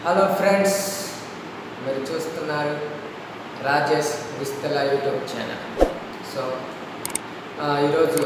hello friends మీరు చూస్తున్నారు Rajesh Vistala YouTube channel so ఆ, ఈరోజు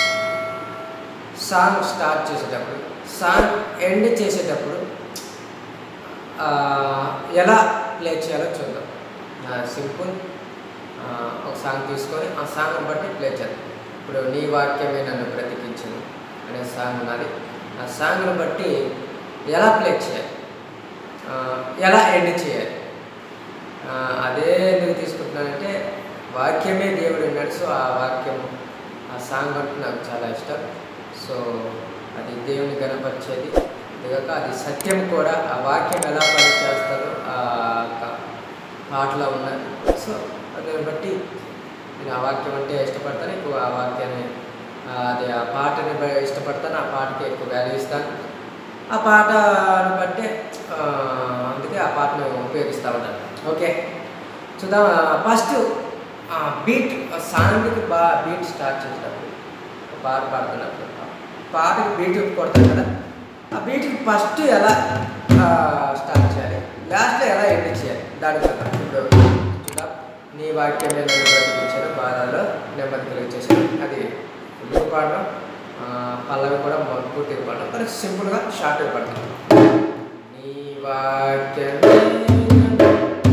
సాంగ్ స్టార్ట్ చేసేటప్పుడు సాంగ్ ఎండ్ చేసేటప్పుడు ఆ, ఎలా ప్లే చేయాలో చూద్దాం సింపుల్ ఒక సాంగ్ తీసుకొని ఆ సాంగ్ బట్టి ప్లే చేద్దాం ఇప్పుడు నీ వాక్యమే నన్ను బ్రతికించింది అనే సాంగ్ ఉన్నది ఆ సాంగ్ని బట్టి ఎలా ప్లే చేయాలి ఆ, ఎలా ఎండ్ చేయాలి ఆ, అదే ఎందుకు తీసుకుంటున్నానంటే వాక్యమే దేవుడు ఉన్నాడు సో ఆ వాక్యం ఆ సాంగ్ అంటే నాకు చాలా ఇష్టం సో అది దేవుని గణపరిచేది ఇదిగాక అది సత్యం కూడా ఆ వాక్యం ఎలా పని చేస్తారో ఆ క- పాటలో ఉన్నది సో దాన్ని బట్టి నేను ఆ వాక్యం అంటే ఇష్టపడతాను ఎక్కువ ఆ వాక్యాన్ని ఆ, అది ఆ పాటని బ- ఇష్టపడతాను ఆ పాటకి ఎక్కువ వాల్యూ ఇస్తాను ఆ పాటను బట్టే ఆ, అందుకే ఆ పాటను ఉపయోగిస్తూ ఉంటాను ఓకే చూద్దాం ఫస్ట్ బీట్ సాంగ్కి బా బీట్ స్టార్ట్ చేసేటప్పుడు ఒక పాట పాడుతున్నప్పుడు పాటకి బీట్ కొడతాం కదా ఆ బీట్కి ఫస్ట్ ఎలా స్టార్ట్ చేయాలి లాస్ట్లో ఎలా ఎండ్ చేయాలి దాని చూద్దాం ఇప్పుడు చూద్దాం నీ వాక్యమే నన్ను బ్రతికించాను బాధలో నెమ్మది కలిగించేసాను అది ఫుల్గా పాడడం ఆ, పల్లవి కూడా మొ- పూర్తిగా పాడడం కానీ సింపుల్గా షార్ట్గా పడతాం నీ వాక్యమే నన్ను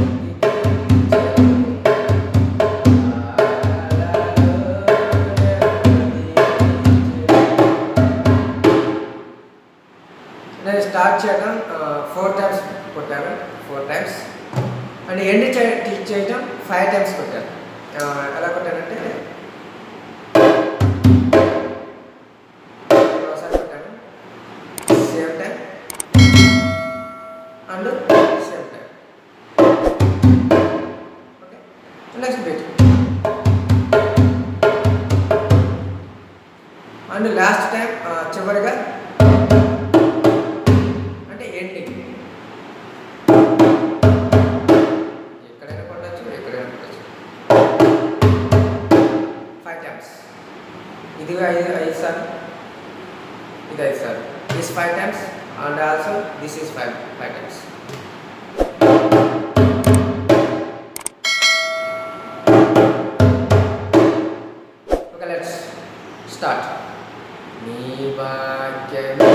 నేను స్టార్ట్ చేయడం ఫోర్ టైమ్స్ కొట్టాను ఫోర్ టైమ్స్ అండ్ ఎండ్ చే- చేయడం ఫైవ్ టైమ్స్ కొట్టాను ఆ, ఎలా కొట్టానంటే ఒకసారి కొట్టాను same time and same time okay next beat and last time చివరిగా అంటే ఎండింగ్ ఎక్కడైనా కొట్టచ్చు ఎక్కడైనా కొట్టచ్చు ఫైవ్ టైమ్స్ ఇది ఐదు ఐదు సార్లు ఇది ఐదు సార్లు this five times and also this is five five times okay let's start నీ వాక్యమే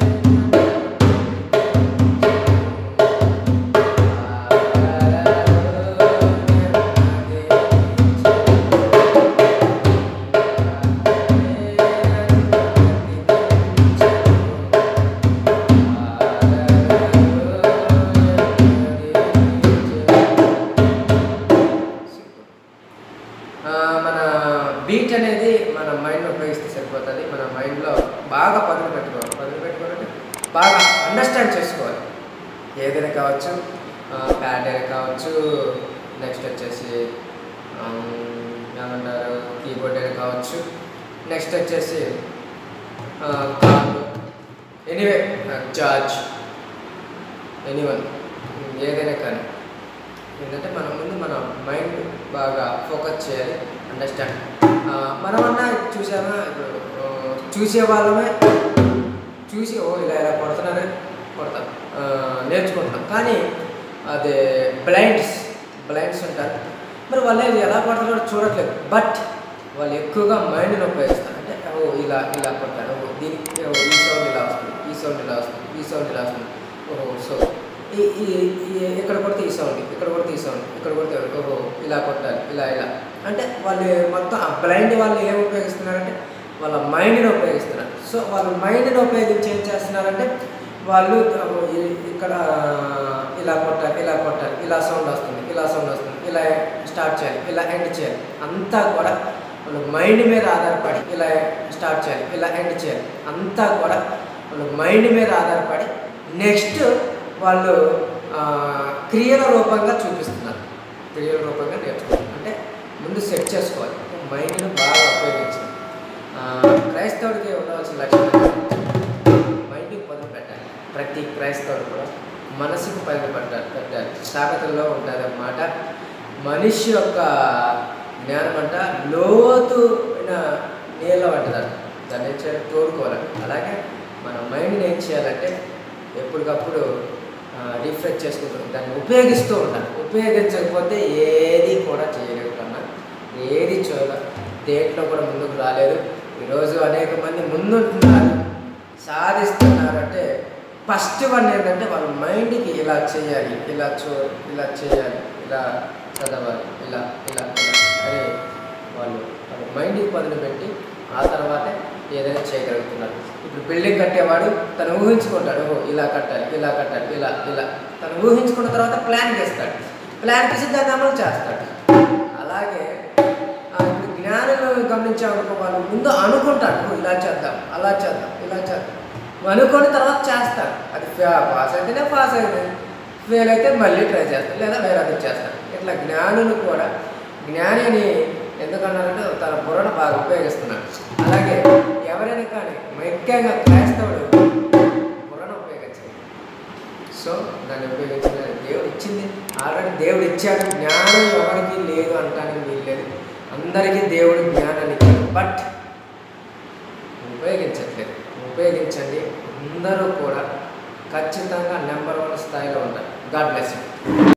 ఆ, మన బీట్ అనేది మన మైండ్లో ఉపయోగిస్తే సరిపోతుంది మన మైండ్లో బాగా పదులు పెట్టుకోవాలి పదులు పెట్టుకోవాలంటే బాగా అండర్స్టాండ్ చేసుకోవాలి ఏదైనా కావచ్చు ప్యాడ్ అయినా కావచ్చు నెక్స్ట్ వచ్చేసి ఆమ్, ఏమంటారు కీబోర్డ్ అయినా కావచ్చు నెక్స్ట్ వచ్చేసి ఎనీవే జార్జ్ ఎనీవన్ ఏదైనా కానీ ఏంటంటే మనం ముందు మన మైండ్ బాగా ఫోకస్ చేయాలి అండర్స్టాండ్ మనమన్నా చూసామా ఇప్పుడు ఆ, చూసే వాళ్ళమే చూసి ఓ ఇలా ఇలా కొడుతున్నారే కొడతాం ఆ, నేర్చుకుంటాం కానీ అదే బ్లైండ్స్ బ్లైండ్స్ ఉంటారు మరి వాళ్ళు ఏది ఎలా కొడుతున్నారో చూడట్లేదు బట్ వాళ్ళు ఎక్కువగా మైండ్ని ఉపయోగిస్తారు అంటే ఓ ఇలా ఇలా కొట్టారు ఓ దీనికి ఓ ఈ సౌండ్ ఇలా వస్తుంది ఈ సౌండ్ ఇలా వస్తుంది ఈ సౌండ్ ఇలా వస్తుంది ఓహో సో ఈ ఈ ఈ- ఇక్కడ కొడితే ఈ సౌండ్ ఇక్కడ కొడితే ఈ సౌండ్ ఇక్కడ కొడితే ఓహో ఇలా కొట్టాలి ఇలా ఇలా అంటే వాళ్ళు మొత్తం ఆ బ్లైండ్ వాళ్ళు ఏం ఉపయోగిస్తున్నారంటే వాళ్ళ మైండ్ని ఉపయోగిస్తున్నారు సో వాళ్ళ మైండ్ని ఉపయోగించి ఏం చేస్తున్నారంటే వాళ్ళు ఓ ఈ- ఇక్కడ ఇలా కొట్టాలి ఇలా కొట్టాలి ఇలా సౌండ్ వస్తుంది ఇలా సౌండ్ వస్తుంది ఇలా స్టార్ట్ చేయాలి ఇలా ఎండ్ చేయాలి అంతా కూడా వాళ్ళ మైండ్ మీద ఆధారపడి ఇలా స్టార్ట్ చేయాలి ఇలా ఎండ్ చేయాలి అంతా కూడా వాళ్ళ మైండ్ మీద ఆధారపడి నెక్స్ట్ వాళ్ళు ఆ, క్రియల రూపంగా చూపిస్తున్నారు క్రియల రూపంగా నేర్చుకుంటున్నారు అంటే ముందు సెట్ చేసుకోవాలి మైండ్ను బాగా ఉపయోగించాలి ఆ, క్రైస్తవుడికి ఉండవలసిన లక్షణం మైండ్కి పదులు పెట్టాలి ప్రతి క్రైస్తవుడు కూడా మనసుకు పదులు పెట్టాలి పెట్టాలి సామెతల్లో ఉంటుంది అన్నమాట మనిషి యొక్క జ్ఞానం అంట లోతున నీళ్ళ వంటిదంట దాన్ని ఏం చేయాలి తోడుకోవాలి అలాగే మన మైండ్ని ఏం చేయాలంటే ఎప్పటికప్పుడు ఆ, రిఫ్రెష్ చేసుకుంటూ దాన్ని ఉపయోగిస్తూ ఉంటాను ఉపయోగించకపోతే ఏది కూడా చేయలేరు కన్నా ఏది చూడ దేంట్లో కూడా ముందుకు రాలేదు ఈరోజు అనేక మంది ముందుంటున్నారు సాధిస్తున్నారు అంటే ఫస్ట్ వన్ ఏంటంటే వాళ్ళ మైండ్కి ఇలా చేయాలి ఇలా చూ ఇలా చేయాలి ఇలా చదవాలి ఇలా ఇలా ఇలా అని వాళ్ళు వాళ్ళ మైండ్కి పదును పెట్టి ఆ తర్వాతే ఏదైనా చేయగలుగుతున్నారు ఇప్పుడు బిల్డింగ్ కట్టేవాడు తను ఊహించుకుంటాడు ఓహో ఇలా కట్టాలి ఇలా కట్టాలి ఇలా ఇలా తను ఊహించుకున్న తర్వాత ప్లాన్ చేస్తాడు ప్లాన్ చేసి దాన్ని అమలు చేస్తాడు అలాగే ఆ, ఇప్పుడు జ్ఞానులు గమనించామనుకో వాళ్ళు ముందు అనుకుంటాడు "ఓ, ఇలా చేద్దాం అలా చేద్దాం ఇలా చేద్దాం అనుకొని తర్వాత చేస్తాడు అది పాస్ అయితేనే పాస్ అయితే ఫెయిల్ అయితే మళ్ళీ ట్రై చేస్తాడు లేదా వేరే అది చేస్తాడు ఇట్లా జ్ఞానులు కూడా జ్ఞాని అని ఎందుకన్నారంటే తన బుర్రను బాగా ఉపయోగిస్తున్నాడు అలాగే ఎవరైనా కానీ ముఖ్యంగా క్రైస్తవుడు బుర్రను ఉపయోగించాలి సో దాన్ని ఉపయోగించిన దేవుడు ఇచ్చింది ఆల్రెడీ దేవుడు ఇచ్చాడు జ్ఞానం ఎవరికి లేదు అంటానికి వీల్లేదు అందరికీ దేవుడు జ్ఞానాన్ని ఇచ్చాడు బట్ ఉపయోగించట్లేదు ఉపయోగించండి అందరూ కూడా ఖచ్చితంగా నెంబర్ వన్ స్థాయిలో ఉంటారు గాడ్ బ్లెస్ యూ